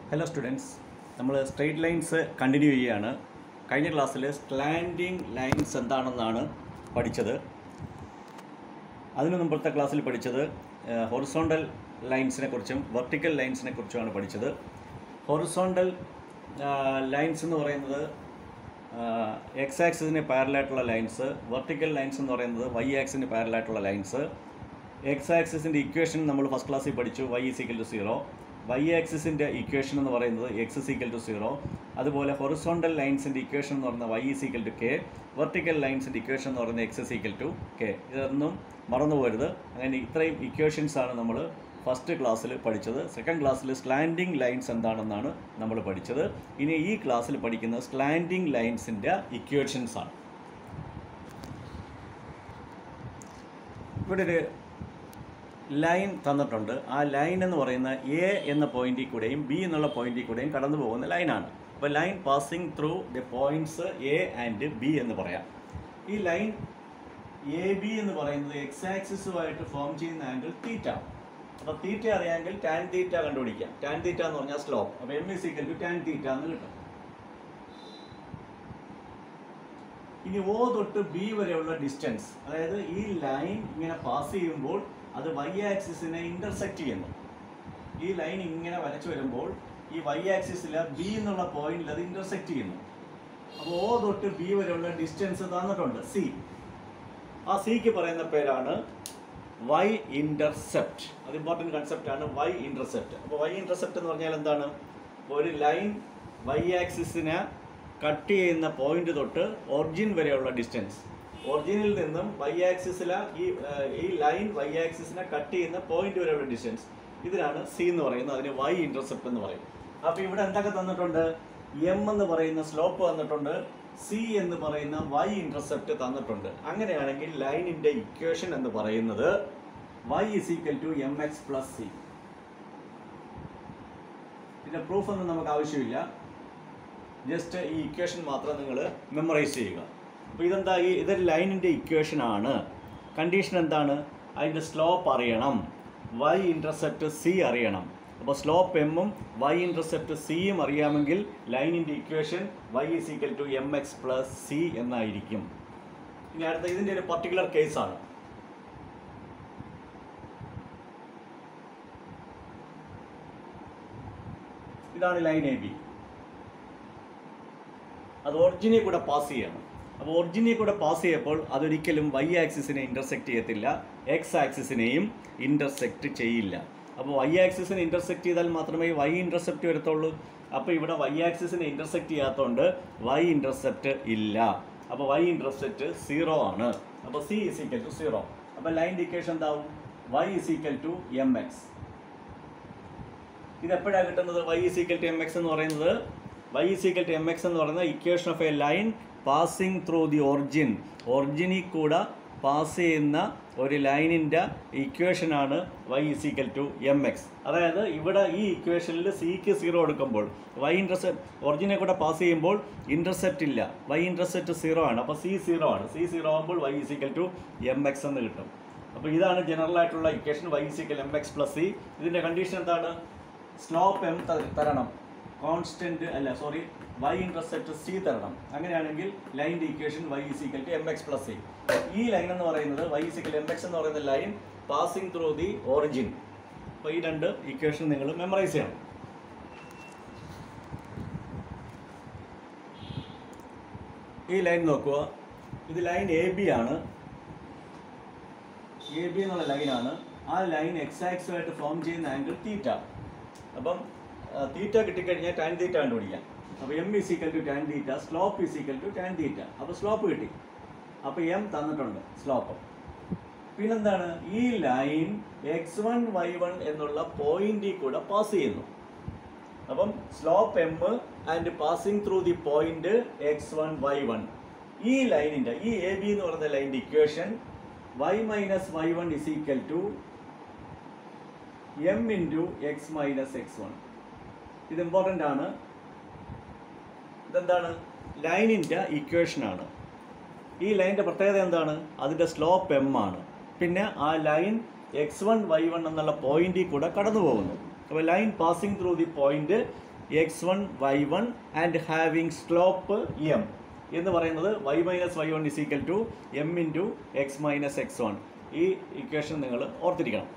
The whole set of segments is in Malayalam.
ഹലോ സ്റ്റുഡൻസ് നമ്മൾ സ്ട്രെയിറ്റ് ലൈൻസ് കണ്ടിന്യൂ ചെയ്യുകയാണ് കഴിഞ്ഞ ക്ലാസ്സിൽ സ്ലാൻഡിങ് ലൈൻസ് എന്താണെന്നാണ് പഠിച്ചത് അതിനു മുമ്പത്തെ ക്ലാസ്സിൽ പഠിച്ചത് ഹൊറിസോണ്ടൽ ലൈൻസിനെ കുറിച്ചും വെർട്ടിക്കൽ ലൈൻസിനെ കുറിച്ചുമാണ് പഠിച്ചത് ഹൊറിസോണ്ടൽ ലൈൻസ് എന്ന് പറയുന്നത് എക്സ് ആക്സിസിന് പാരലായിട്ടുള്ള ലൈൻസ് വെർട്ടിക്കൽ ലൈൻസ് എന്ന് പറയുന്നത് വൈ ആക്സിന് പാരലായിട്ടുള്ള ലൈൻസ് എക്സ് ആക്സിസിൻ്റെ ഇക്വേഷൻ നമ്മൾ ഫസ്റ്റ് ക്ലാസ്സിൽ പഠിച്ചു Y is equal to zero Y ആക്സിസിൻ്റെ ഇക്വേഷൻ എന്ന് പറയുന്നത് എക്സ് ഈക്വൽ ടു സീറോ അതുപോലെ ഹൊറിസോണ്ടൽ ലൈൻസിൻ്റെ ഇക്വേഷൻ എന്ന് പറയുന്നത് Y equal to K vertical ലൈൻസിൻ്റെ ഇക്വേഷൻ എന്ന് പറയുന്നത് എക്സ് ഈക്വൽ ടു കെ ഇതൊന്നും മറന്നു പോരുത് അങ്ങനെ ഇത്രയും ഇക്വേഷൻസ് ആണ് നമ്മൾ ഫസ്റ്റ് ക്ലാസ്സിൽ പഠിച്ചത് സെക്കൻഡ് ക്ലാസ്സിൽ സ്ലാൻഡിങ് ലൈൻസ് എന്താണെന്നാണ് നമ്മൾ പഠിച്ചത് ഇനി ഈ ക്ലാസ്സിൽ പഠിക്കുന്നത് സ്ലാൻഡിങ് ലൈൻസിൻ്റെ ഇക്വേഷൻസ് ആണ് ഇവിടെ ഒരു ലൈൻ തന്നിട്ടുണ്ട് ആ ലൈൻ എന്ന് പറയുന്ന എ എന്ന പോയിന്റിൽ കൂടെയും ബി എന്നുള്ള പോയിന്റിൽ കൂടെയും കടന്നു പോകുന്ന ലൈനാണ് അപ്പോൾ line passing through the points A and B എന്ന് പറയാം ഈ ലൈൻ എ ബി എന്ന് പറയുന്നത് എക്സ് ആക്സിസുമായിട്ട് ഫോം ചെയ്യുന്ന ആംഗിൾ തീറ്റ അപ്പോൾ തീറ്റ അറിയാമെങ്കിൽ ടാൻ തീറ്റ കണ്ടുപിടിക്കാം ടാൻ തീറ്റ എന്ന് പറഞ്ഞാൽ സ്ലോപ്പ് അപ്പോൾ M is equal to tan theta എന്ന് കിട്ടും ഇനി ഒ തൊട്ട് ബി വരെയുള്ള ഡിസ്റ്റൻസ് അതായത് ഈ ലൈൻ ഇങ്ങനെ പാസ് ചെയ്യുമ്പോൾ അത് വൈ ആക്സിസിനെ ഇന്റർസെക്റ്റ് ചെയ്യുന്നു ഈ ലൈൻ ഇങ്ങനെ വരച്ചു വരുമ്പോൾ ഈ വൈ ആക്സിസിൽ ബി എന്നുള്ള പോയിന്റിൽ അത് ഇന്റർസെക്റ്റ് ചെയ്യുന്നു അപ്പോൾ ഒ തൊട്ട് ബി വരെയുള്ള ഡിസ്റ്റൻസ് തന്നിട്ടുണ്ട് സി ആ സിക്ക് പറയുന്ന പേരാണ് വൈ ഇന്റർസെപ്റ്റ് അത് ഇമ്പോർട്ടൻറ്റ് കൺസെപ്റ്റ് ആണ് വൈ ഇന്റർസെപ്റ്റ് അപ്പോൾ വൈ ഇന്റർസെപ്റ്റ് എന്ന് പറഞ്ഞാൽ എന്താണ് ഒരു ലൈൻ വൈ ആക്സിസിനെ കട്ട് ചെയ്യുന്ന പോയിന്റ് തൊട്ട് ഒറിജിൻ വരെയുള്ള ഡിസ്റ്റൻസ് ഒറിജിനിൽ നിന്നും വൈ ആക്സിസില ഈ ഏഹ്, ഈ ലൈൻ വൈ ആക്സിസിനെ കട്ട് ചെയ്യുന്ന പോയിന്റ് വരെയുള്ള ഡിസ്റ്റൻസ് ഇതിനാണ് സി എന്ന് പറയുന്നത് അതിന് വൈ ഇന്റർസെപ്റ്റ് എന്ന് പറയും അപ്പോൾ ഇവിടെ എന്തൊക്കെ തന്നിട്ടുണ്ട് എം എന്ന് പറയുന്ന സ്ലോപ്പ് തന്നിട്ടുണ്ട് സി എന്ന് പറയുന്ന വൈ ഇന്റർസെപ്റ്റ് തന്നിട്ടുണ്ട് അങ്ങനെയാണെങ്കിൽ ലൈനിന്റെ ഇക്വേഷൻ എന്ന് പറയുന്നത് Y is equal to M X plus C ഇതിന്റെ പ്രൂഫ് ഒന്നും നമുക്ക് ആവശ്യമില്ല ജസ്റ്റ് ഈ ഇക്വേഷൻ മാത്രം നിങ്ങൾ മെമ്മറൈസ് ചെയ്യുക അപ്പോൾ ഇതെന്താ ഈ ഇതൊരു ലൈനിൻ്റെ ഇക്വേഷൻ ആണ് കണ്ടീഷൻ എന്താണ് അതിൻ്റെ സ്ലോപ്പ് അറിയണം വൈ ഇൻ്റർസെപ്റ്റ് സി അറിയണം അപ്പോൾ സ്ലോപ്പ് എമ്മും വൈ ഇൻ്റർസെപ്റ്റ് സിയും അറിയാമെങ്കിൽ ലൈനിൻ്റെ equation Y is equal to M X plus C എന്നായിരിക്കും ഇനി അടുത്ത ഇതിൻ്റെ ഒരു പർട്ടിക്കുലർ കേസാണ് ഇതാണ് ലൈൻ എ ബി അത് ഒറിജിനിൽ കൂടെ പാസ് ചെയ്യണം അപ്പോൾ ഒറിജിനിൽ കൂടെ പാസ് ചെയ്യപ്പോൾ അതൊരിക്കലും വൈ ആക്സിസിനെ ഇൻ്റർസെക്റ്റ് ചെയ്യത്തില്ല എക്സ് ആക്സിസിനെയും ഇൻ്റർസെക്റ്റ് ചെയ്യില്ല അപ്പോൾ വൈ ആക്സിസിനെ ഇൻ്റർസെക്റ്റ് ചെയ്താൽ മാത്രമേ വൈ ഇൻ്റർസെപ്റ്റ് വരത്തുള്ളൂ അപ്പോൾ ഇവിടെ വൈ ആക്സിസിനെ ഇൻ്റർസെക്റ്റ് ചെയ്യാത്തതുകൊണ്ട് വൈ ഇൻ്റർസെപ്റ്റ് ഇല്ല അപ്പോൾ വൈ ഇൻ്റർസെപ്റ്റ് സീറോ ആണ് അപ്പോൾ C is equal to zero അപ്പോൾ ലൈൻ ഇക്വേഷൻ എന്താവും Y is equal to M X ഇത് എപ്പോഴാണ് കിട്ടുന്നത് Y is equal to M X എന്ന് പറയുന്നത് Y is equal to M X എന്ന് പറയുന്നത് equation of a line passing through the origin ഒറിജിനിൽ കൂടെ പാസ് ചെയ്യുന്ന ഒരു ലൈനിൻ്റെ ഇക്വേഷനാണ് Y is equal to M X അതായത് ഇവിടെ ഈ ഇക്വേഷനിൽ സിക്ക് സീറോ എടുക്കുമ്പോൾ വൈ ഇൻ്റർസെപ്റ്റ് ഒറിജിനെ കൂടെ പാസ് ചെയ്യുമ്പോൾ ഇൻ്റർസെപ്റ്റ് ഇല്ല വൈ ഇൻ്റർസെപ്റ്റ് സീറോ ആണ് അപ്പോൾ സി സീറോ ആണ് സി സീറോ ആകുമ്പോൾ Y is equal to M X എന്ന് കിട്ടും അപ്പോൾ ഇതാണ് ജനറൽ ആയിട്ടുള്ള equation Y is equal M X plus C ഇതിൻ്റെ കണ്ടീഷൻ എന്താണ് സ്ലോപ്പ് എം തരണം കോൺസ്റ്റന്റ് അല്ല സോറി വൈ ഇന്റർസെപ്റ്റ് സി തരണം അങ്ങനെയാണെങ്കിൽ ലൈനിന്റെ equation Y is equal to M X plus C ഈ ലൈൻ എന്ന് പറയുന്നത് വൈ ഇസിക്കൽ എം എക്സ് എന്ന് പറയുന്ന line passing through the origin അപ്പോൾ ഈ രണ്ട് ഇക്വേഷൻ നിങ്ങൾ മെമ്മറൈസ് ചെയ്യണം ഈ ലൈൻ നോക്കുക ഇത് ലൈൻ എ ബി ആണ് എ ബി എന്നുള്ള ലൈനാണ് ആ ലൈൻ എക്സ് ആക്സുമായിട്ട് ഫോം ചെയ്യുന്ന ആംഗിൾ തീറ്റ അപ്പം തീറ്റ കിട്ടിക്കഴിഞ്ഞാൽ ടാൻ തീറ്റ കണ്ടുപിടിക്കാം അപ്പോൾ M is equal to tan theta slope is equal to tan theta അപ്പോൾ സ്ലോപ്പ് കിട്ടി അപ്പോൾ എം തന്നിട്ടുണ്ട് സ്ലോപ്പ് പിന്നെന്താണ് ഈ line X one Y one എന്നുള്ള പോയിന്റിൽ കൂടെ പാസ് ചെയ്യുന്നു അപ്പം slope M and passing through the point X one Y one ഈ ലൈനിൻ്റെ ഈ എ ബി എന്ന് പറയുന്ന ലൈനിൻ്റെ equation Y minus Y one is equal to M into X minus X one ഇത് ഇമ്പോർട്ടൻ്റ് ആണ് ഇതെന്താണ് ലൈനിൻ്റെ ഇക്വേഷനാണ് ഈ ലൈനിൻ്റെ പ്രത്യേകത എന്താണ് അതിൻ്റെ സ്ലോപ്പ് എം ആണ് പിന്നെ ആ line X one Y one എന്നുള്ള പോയിന്റിൽ കൂടെ കടന്നു പോകുന്നു അപ്പോൾ line passing through the point X one Y one and having slope M എന്ന് പറയുന്നത് Y minus Y one is equal to M into X minus X one ഈ ഇക്വേഷൻ നിങ്ങൾ ഓർത്തിരിക്കണം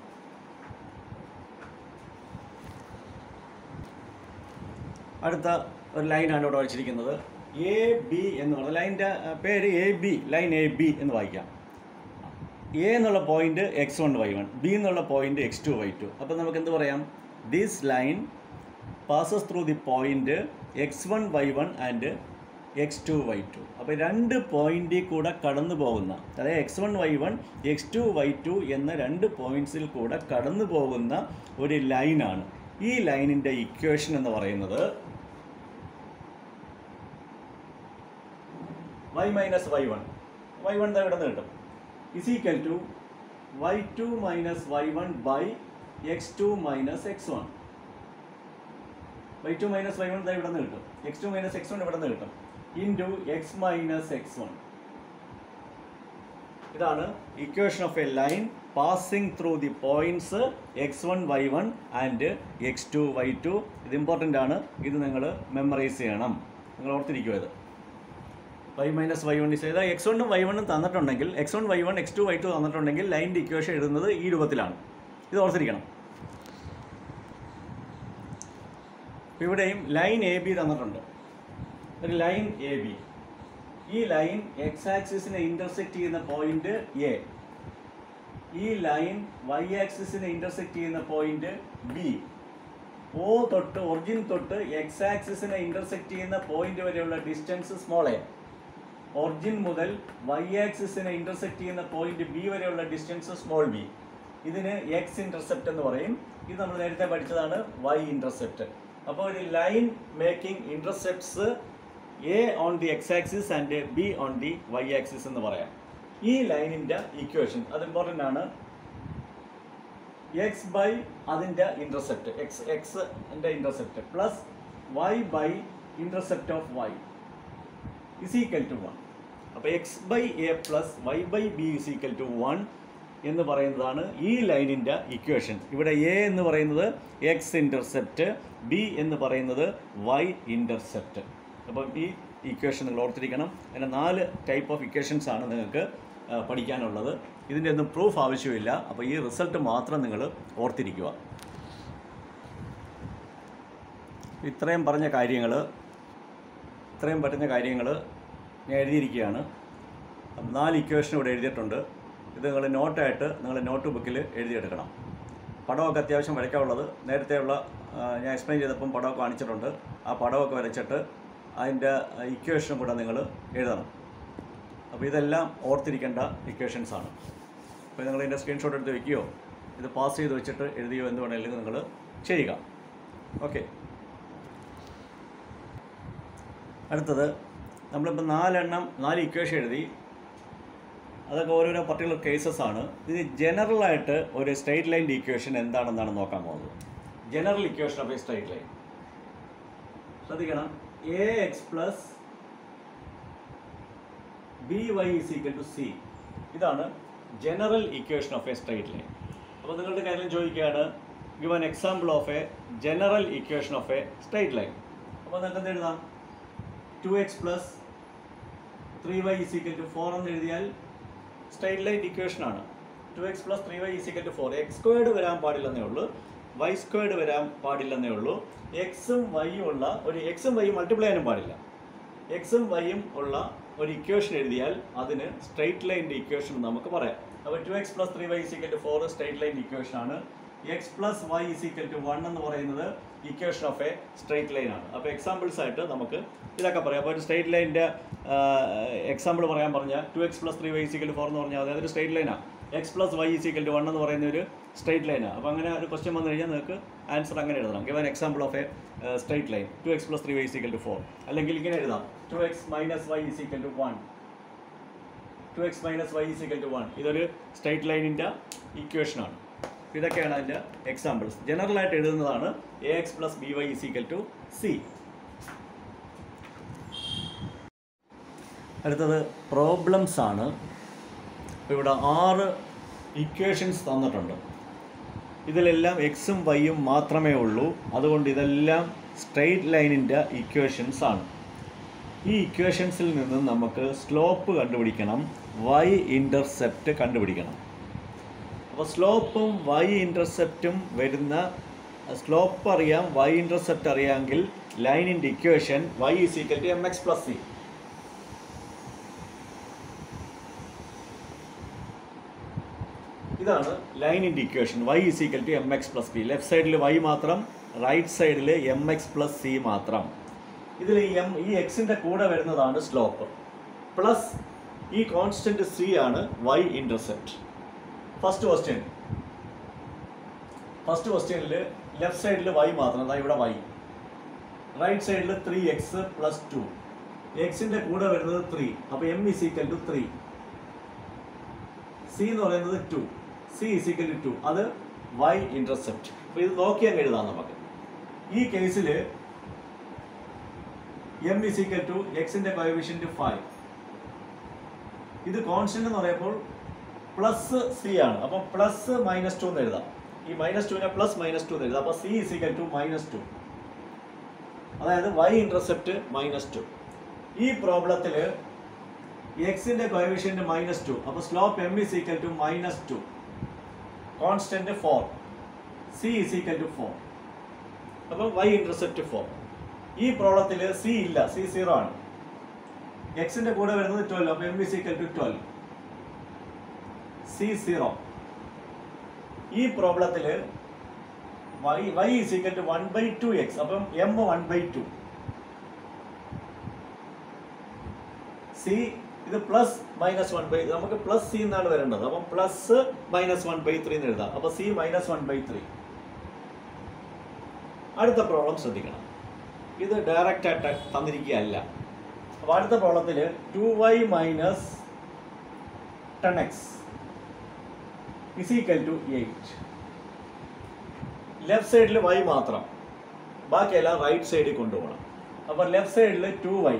അടുത്ത ഒരു ലൈനാണ് ഇവിടെ വരച്ചിരിക്കുന്നത് എ ബി എന്ന് പറയുന്നത് ലൈനിൻ്റെ പേര് A B line A B എന്ന് വായിക്കാം എ എന്നുള്ള point X one Y one B എന്നുള്ള point X two Y two അപ്പോൾ നമുക്ക് എന്ത് പറയാം this line passes through the point X one Y one and X two Y two അപ്പോൾ രണ്ട് പോയിന്റിൽ കൂടെ കടന്നു പോകുന്ന അതായത് X one Y one X two Y two എന്ന രണ്ട് പോയിന്റ്സിൽ കൂടെ കടന്നു പോകുന്ന ഒരു ലൈനാണ് ഈ ലൈനിൻ്റെ ഇക്വേഷൻ എന്ന് പറയുന്നത് Y minus Y one Y one ഇവിടെ നിന്ന് കിട്ടും is equal to y2 minus y1 by x2 minus x1 y2 minus y1 ദാ ഇവിടെ നിന്ന് കിട്ടും x2 minus x1 ഇവിടെ നിന്ന് കിട്ടും into x minus x1 ഇതാണ് equation of a line passing through the points X one Y one and X two Y two ഇത് ഇമ്പോർട്ടൻ്റ് ആണ് ഇത് നിങ്ങൾ മെമ്മറൈസ് ചെയ്യണം നിങ്ങൾ ഓർത്തിരിക്കുക ഇത് Y minus Y one is ഏതാ എക്സ് വണ്ണും വൈ വണ്ണും തന്നിട്ടുണ്ടെങ്കിൽ X one Y one X two Y two തന്നിട്ടുണ്ടെങ്കിൽ ലൈൻ്റെ ഇക്വേഷൻ എഴുതുന്നത് ഈ രൂപത്തിലാണ് ഇത് ഓർത്തിരിക്കണം ഇപ്പൊ ഇവിടെയും ലൈൻ എ ബി തന്നിട്ടുണ്ട് ഒരു ലൈൻ എ ബി ഈ ലൈൻ എക്സ് ആക്സിസിനെ ഇന്റർസെക്ട് ചെയ്യുന്ന പോയിന്റ് എ ഈ ലൈൻ വൈ ആക്സിസിനെ ഇന്റർസെക്ട് ചെയ്യുന്ന പോയിന്റ് ബി ഒ തൊട്ട് ഒറിജിൻ തൊട്ട് എക്സ് ആക്സിസിനെ ഇന്റർസെക്ട് ചെയ്യുന്ന പോയിന്റ് വരെയുള്ള ഡിസ്റ്റൻസ് സ്മോൾ എ ഒറിജിൻ മുതൽ വൈ ആക്സിസിനെ ഇന്റർസെക്ട് ചെയ്യുന്ന പോയിന്റ് ബി വരെയുള്ള ഡിസ്റ്റൻസ് സ്മോൾ ബി ഇതിന് എക്സ് ഇന്റർസെപ്റ്റ് എന്ന് പറയും ഇത് നമ്മൾ നേരത്തെ പഠിച്ചതാണ് വൈ ഇന്റർസെപ്റ്റ് അപ്പോൾ ഒരു line making intercepts A on the X axis and B on the Y axis എന്ന് പറയാം ഈ ലൈനിൻ്റെ ഇക്വേഷൻ അത് ഇമ്പോർട്ടൻ്റ് ആണ് എക്സ് ബൈ അതിൻ്റെ intercept X X intercept plus Y by intercept of Y is equal to one അപ്പോൾ X by A plus Y by B is equal to one എന്ന് പറയുന്നതാണ് ഈ ലൈനിൻ്റെ ഇക്വേഷൻ ഇവിടെ എ എന്ന് പറയുന്നത് എക്സ് ഇൻ്റർസെപ്റ്റ് ബി എന്ന് പറയുന്നത് വൈ ഇൻ്റർസെപ്റ്റ് അപ്പം ഈ ഇക്വേഷൻ നിങ്ങൾ ഓർത്തിരിക്കണം അങ്ങനെ നാല് ടൈപ്പ് ഓഫ് ഇക്വേഷൻസ് ആണ് നിങ്ങൾക്ക് ആ, പഠിക്കാനുള്ളത് ഇതിൻ്റെ ഒന്നും പ്രൂഫ് ആവശ്യമില്ല അപ്പോൾ ഈ റിസൾട്ട് മാത്രം നിങ്ങൾ ഓർത്തിരിക്കുക ഇത്രയും പറഞ്ഞ കാര്യങ്ങൾ ഇത്രയും പറ്റുന്ന കാര്യങ്ങൾ ഞാൻ എഴുതിയിരിക്കുകയാണ് അപ്പം നാല് ഇക്വേഷൻ ഇവിടെ എഴുതിയിട്ടുണ്ട് ഇത് നിങ്ങൾ നോട്ടായിട്ട് നിങ്ങൾ നോട്ട് ബുക്കിൽ എഴുതിയെടുക്കണം പടമൊക്കെ അത്യാവശ്യം വരയ്ക്കാനുള്ളത് നേരത്തെയുള്ള ആ, ഞാൻ എക്സ്പ്ലെയിൻ ചെയ്തപ്പം പടമൊക്കെ കാണിച്ചിട്ടുണ്ട് ആ പടമൊക്കെ വരച്ചിട്ട് അതിൻ്റെ ഇക്വേഷനും കൂടെ നിങ്ങൾ എഴുതണം അപ്പോൾ ഇതെല്ലാം ഓർത്തിരിക്കേണ്ട ഇക്വേഷൻസ് ആണ് അപ്പോൾ നിങ്ങൾ ഇതിൻ്റെ സ്ക്രീൻഷോട്ട് എടുത്ത് വെക്കുകയോ ഇത് പാസ് ചെയ്ത് വെച്ചിട്ട് എഴുതിയോ എന്ന് വേണമെങ്കിലും നിങ്ങൾ ചെയ്യുക ഓക്കെ അടുത്തത് നമ്മളിപ്പോൾ നാലെണ്ണം നാല് ഇക്വേഷൻ എഴുതി അതൊക്കെ ഓരോരോ പർട്ടിക്കുലർ കേസസ് ആണ് ഇത് ജനറലായിട്ട് ഒരു സ്ട്രൈറ്റ് ലൈൻ്റെ ഇക്വേഷൻ എന്താണെന്നാണ് നോക്കാൻ പോകുന്നത് general equation of a straight line ശ്രദ്ധിക്കണം A X plus B Y is equal to C ഇതാണ് general equation of a straight line അപ്പോൾ നിങ്ങളുടെ കാര്യം ചോദിക്കുകയാണ് give an example of a general equation of a straight line അപ്പോൾ നിങ്ങൾക്ക് എന്ത് എഴുതാം two X plus three Y is equal to four എന്ന് എഴുതിയാൽ സ്ട്രൈറ്റ് ലൈൻ ഇക്വേഷൻ ആണ് two X plus three Y is equal to four X squared വരാൻ പാടില്ലെന്നേ ഉള്ളൂ വൈ സ്ക്വേർഡ് വരാൻ പാടില്ലെന്നേ ഉള്ളൂ എക്സും വൈയും ഉള്ള ഒരു എക്സും വൈയും മൾട്ടിപ്ലൈ ചെയ്യാനും പാടില്ല എക്സും വൈയും ഉള്ള ഒരു ഇക്വേഷൻ എഴുതിയാൽ അതിന് സ്ട്രൈറ്റ് ലൈൻ്റെ ഇക്വേഷൻ നമുക്ക് പറയാം അപ്പോൾ two X plus three Y is equal to four straight line equation ആണ് X plus Y is equal to one എന്ന് പറയുന്നത് equation of a straight line ആണ് അപ്പോൾ എക്സാമ്പിൾസ് ആയിട്ട് നമുക്ക് ഇതൊക്കെ പറയാം അപ്പോൾ ഒരു സ്ട്രൈറ്റ് ലൈനിൻ്റെ എക്സാമ്പിൾ പറയാൻ പറഞ്ഞാൽ two X plus three Y is equal to four എന്ന് പറഞ്ഞാൽ അതായത് ഒരു സ്ട്രൈറ്റ് ലൈനാണ് X plus Y is equal to one എന്ന് പറയുന്ന ഒരു സ്ട്രൈറ്റ് ലൈനാണ് അപ്പോൾ അങ്ങനെ ഒരു ക്വസ്റ്റ്യൻ വന്നു കഴിഞ്ഞാൽ നിങ്ങൾക്ക് ആൻസർ അങ്ങനെ എഴുതണം given example of a straight line two X plus three Y is equal to four അല്ലെങ്കിൽ ഇങ്ങനെ എഴുതാം two X minus Y is equal to one two X minus Y is equal to one ഇതൊരു സ്ട്രൈറ്റ് ലൈനിൻ്റെ ഇക്വേഷനാണ് ഇതൊക്കെയാണ് അതിൻ്റെ എക്സാമ്പിൾസ് ജനറലായിട്ട് എഴുതുന്നതാണ് A X plus B Y is equal to C അടുത്തത് പ്രോബ്ലംസ് ആണ് ഇപ്പോൾ ഇവിടെ ആറ് ഇക്വേഷൻസ് തന്നിട്ടുണ്ട് ഇതിലെല്ലാം എക്സും വൈയും മാത്രമേ ഉള്ളൂ അതുകൊണ്ട് ഇതെല്ലാം സ്ട്രെയിറ്റ് ലൈനിൻ്റെ ഇക്വേഷൻസ് ആണ് ഈ ഇക്വേഷൻസിൽ നിന്ന് നമുക്ക് സ്ലോപ്പ് കണ്ടുപിടിക്കണം വൈ ഇൻ്റർസെപ്റ്റ് കണ്ടുപിടിക്കണം അപ്പോൾ സ്ലോപ്പും വൈ ഇൻ്റർസെപ്റ്റും വരുന്ന സ്ലോപ്പ് അറിയാം വൈ ഇൻ്റർസെപ്റ്റ് അറിയാമെങ്കിൽ ലൈനിൻ്റെ equation Y is equal to M X plus C ഇതാണ് ലൈനിൻ്റെ equation Y is equal to M X plus P left സൈഡിൽ വൈ മാത്രം റൈറ്റ് സൈഡിൽ എം എക്സ് പ്ലസ് സി മാത്രം ഇതിൽ ഈ എം ഈ എക്സിൻ്റെ കൂടെ വരുന്നതാണ് സ്ലോപ്പ് പ്ലസ് ഈ കോൺസ്റ്റൻറ്റ് സി ആണ് Y intercept first question first ക്വസ്റ്റ്യനിൽ ലെഫ്റ്റ് സൈഡിൽ വൈ മാത്രം അതായത് ഇവിടെ വൈ റൈറ്റ് സൈഡിൽ ത്രീ എക്സ് പ്ലസ് ടു എക്സിൻ്റെ കൂടെ വരുന്നത് ത്രീ അപ്പോൾ M is equal to three C എന്ന് പറയുന്നത് two C is equal to two അത് വൈ ഇൻ്റർസെപ്റ്റ് അപ്പോൾ ഇത് നോക്കി അങ്ങ് എഴുതാം നമുക്ക് ഈ കേസിൽ എം ഇസ് ഈക്വൽ ടു എക്സിൻ്റെ കോയഫിഷ്യൻറ്റ് ഫൈവ് ഇത് കോൺസ്റ്റന്റ് എന്ന് പറയുമ്പോൾ പ്ലസ് സി ആണ് അപ്പം പ്ലസ് മൈനസ് ടു എന്ന് എഴുതാം ഈ മൈനസ് ടുവിനെ പ്ലസ് മൈനസ് ടു എന്ന് എഴുതാം അപ്പോൾ C is equal to minus two അതായത് വൈ ഇൻ്റർസെപ്റ്റ് മൈനസ് ടു ഈ പ്രോബ്ലത്തിൽ എക്സിന്റെ കോയഫിഷ്യന്റ് മൈനസ് ടു അപ്പോൾ slope M is equal to minus two constant four C is equal to four അപ്പോൾ വൈ ഇൻ്റർസെപ്റ്റ് ഫോർ ഈ പ്രോബ്ലത്തിൽ സി ഇല്ല സി സീറോ ആണ് എക്സിന്റെ കൂടെ വരുന്നത് ട്വൽവ് അപ്പോൾ M is equal to twelve C zero ഈ പ്രോബ്ലത്തിൽ Y Y is equal to one by two X അപ്പം M one by two C ഇത് പ്ലസ് മൈനസ് വൺ ബൈ നമുക്ക് പ്ലസ് സി എന്നാണ് വരേണ്ടത് അപ്പം plus minus one by three എന്ന് എഴുതാം അപ്പോൾ C minus one by three അടുത്ത പ്രോബ്ലം ശ്രദ്ധിക്കണം ഇത് ഡയറക്റ്റ് ആയിട്ട് തന്നിരിക്കുകയല്ല അപ്പോൾ അടുത്ത പ്രോബ്ലത്തിൽ two Y minus ten X is equal to eight left സൈഡിൽ വൈ മാത്രം ബാക്കിയെല്ലാം റൈറ്റ് സൈഡിൽ കൊണ്ടുപോകണം അപ്പോൾ ലെഫ്റ്റ് സൈഡിൽ ടു വൈ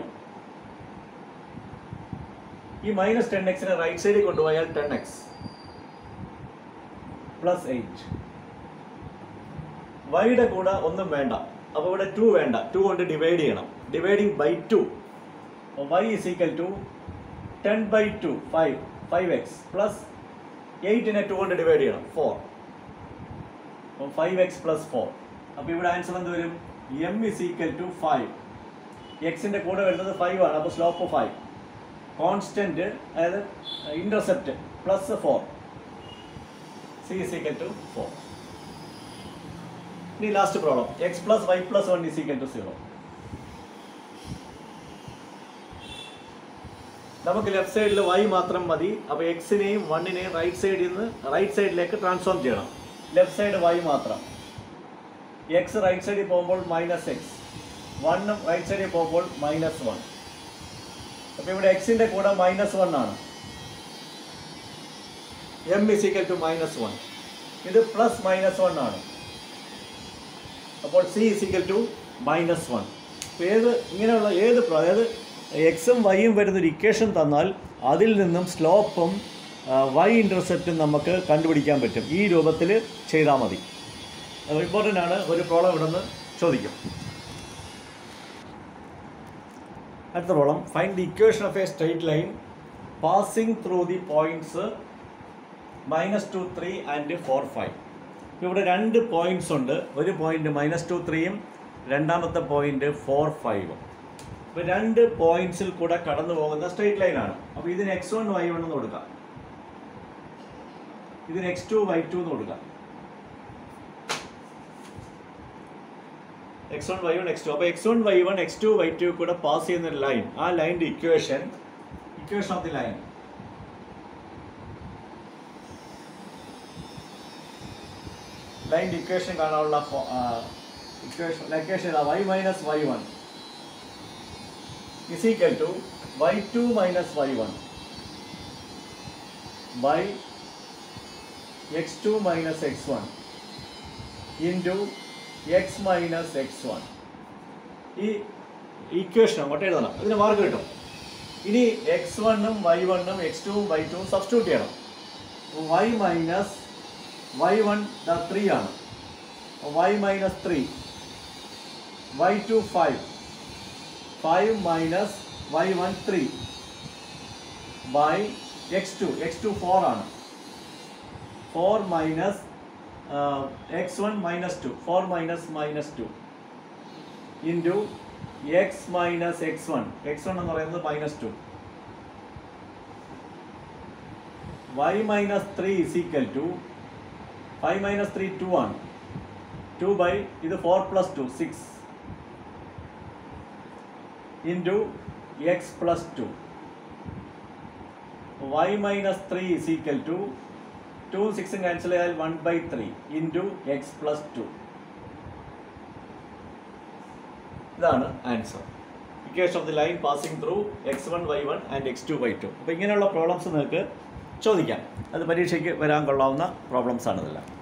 ഈ മൈനസ് ടെൻ എക്സിനെ റൈറ്റ് സൈഡിൽ കൊണ്ടുപോയാൽ ടെൻ എക്സ് പ്ലസ് എയ്റ്റ് വൈയുടെ കൂടെ ഒന്നും വേണ്ട അപ്പോൾ ഇവിടെ ടു വേണ്ട ടു കൊണ്ട് ഡിവൈഡ് ചെയ്യണം dividing by two Y is equal to ten by two five five X plus എയ്റ്റിനെ ടു കൊണ്ട് ഡിവൈഡ് ചെയ്യണം ഫോർ അപ്പം ഫൈവ് എക്സ് പ്ലസ് ഫോർ അപ്പോൾ ഇവിടെ ആൻസർ എന്ത് വരും M is equal to five എക്സിൻ്റെ കൂടെ വരുന്നത് ഫൈവ് ആണ് അപ്പോൾ സ്ലോപ്പ് ഫൈവ് കോൺസ്റ്റന്റ് അതായത് intercept plus four C is equal to four ഇനി last problem X plus Y plus one is equal to zero നമുക്ക് ലെഫ്റ്റ് സൈഡിൽ വൈ മാത്രം മതി അപ്പോൾ എക്സിനെയും വണ്ണിനെയും റൈറ്റ് സൈഡിൽ നിന്ന് റൈറ്റ് സൈഡിലേക്ക് ട്രാൻസ്ഫോം ചെയ്യണം ലെഫ്റ്റ് സൈഡ് വൈ മാത്രം എക്സ് റൈറ്റ് സൈഡിൽ പോകുമ്പോൾ മൈനസ് എക്സ് വണ്ണും റൈറ്റ് സൈഡിൽ പോകുമ്പോൾ മൈനസ് വൺ അപ്പോൾ ഇവിടെ എക്സിൻ്റെ കൂടെ മൈനസ് വൺ ആണ് m is equal to minus one ഇത് പ്ലസ് മൈനസ് വൺ ആണ് അപ്പോൾ c is equal to minus one ഏത് ഇങ്ങനെയുള്ള ഏത് പ്ര- അതായത് എക്സും വൈയും വരുന്നൊരു ഇക്വേഷൻ തന്നാൽ അതിൽ നിന്നും സ്ലോപ്പും വൈ ഇൻ്റർസെപ്റ്റും നമുക്ക് കണ്ടുപിടിക്കാൻ പറ്റും ഈ രൂപത്തിൽ ചെയ്താൽ മതി ഇമ്പോർട്ടൻ്റ് ആണ് ഒരു പ്രോബ്ലം ഇവിടെ നിന്ന് ചോദിക്കും അടുത്ത problem find the equation of a straight line passing through the points minus two three and four five ഇവിടെ രണ്ട് പോയിന്റ്സ് ഉണ്ട് ഒരു പോയിന്റ് മൈനസ് ടു ത്രീയും രണ്ടാമത്തെ പോയിന്റ് ഫോർ ഫൈവും അപ്പോൾ രണ്ട് പോയിന്റ്സിൽ കൂടെ കടന്നു പോകുന്ന സ്ട്രൈറ്റ് ലൈൻ ആണ് അപ്പോൾ ഇതിന് എക്സ് വൺ വൈ വൺ എന്ന് കൊടുക്കാം ഇതിന് എക്സ് ടു വൈ ടു എന്ന് കൊടുക്കാം x one Y one X two അപ്പോൾ x one Y one X two Y two കൂടെ പാസ് ചെയ്യുന്ന ഒരു ലൈൻ ആ ലൈനിന്റെ equation equation of the line ലൈനിന്റെ ഇക്വേഷൻ കാണാനുള്ള equation equation Y minus Y one is equal to y2 minus y1 by x2 minus x1 into x minus x1 ഈ ഇക്വേഷൻ അങ്ങോട്ട് എഴുതണം ഇതിന് മാർക്ക് കിട്ടും ഇനി എക്സ് വണ്ണും വൈ വണ്ണും എക്സ് ടുവും വൈ ടുവും സബ്സ്റ്റിറ്റ്യൂട്ട് ചെയ്യണം y minus Y one the three ആണ് y minus three y two five five minus Y one three by x two x two four ആണ് four minus X one minus two four minus minus two into X minus X one x one എന്ന് പറയുന്നത് minus two Y minus three is equal to five minus three two ആണ് ടു ബൈ ഇത് four plus two six into x plus two Y minus three is equal to two സിക്സും ക്യാൻസൽ ചെയ്താൽ one by three into x plus two ഇതാണ് answer equation of the line passing through x one Y one and X two Y two അപ്പോൾ ഇങ്ങനെയുള്ള പ്രോബ്ലംസ് നിങ്ങൾക്ക് ചോദിക്കാം അത് പരീക്ഷയ്ക്ക് വരാൻ കൊള്ളാവുന്ന പ്രോബ്ലംസ് ആണ് ഇതെല്ലാം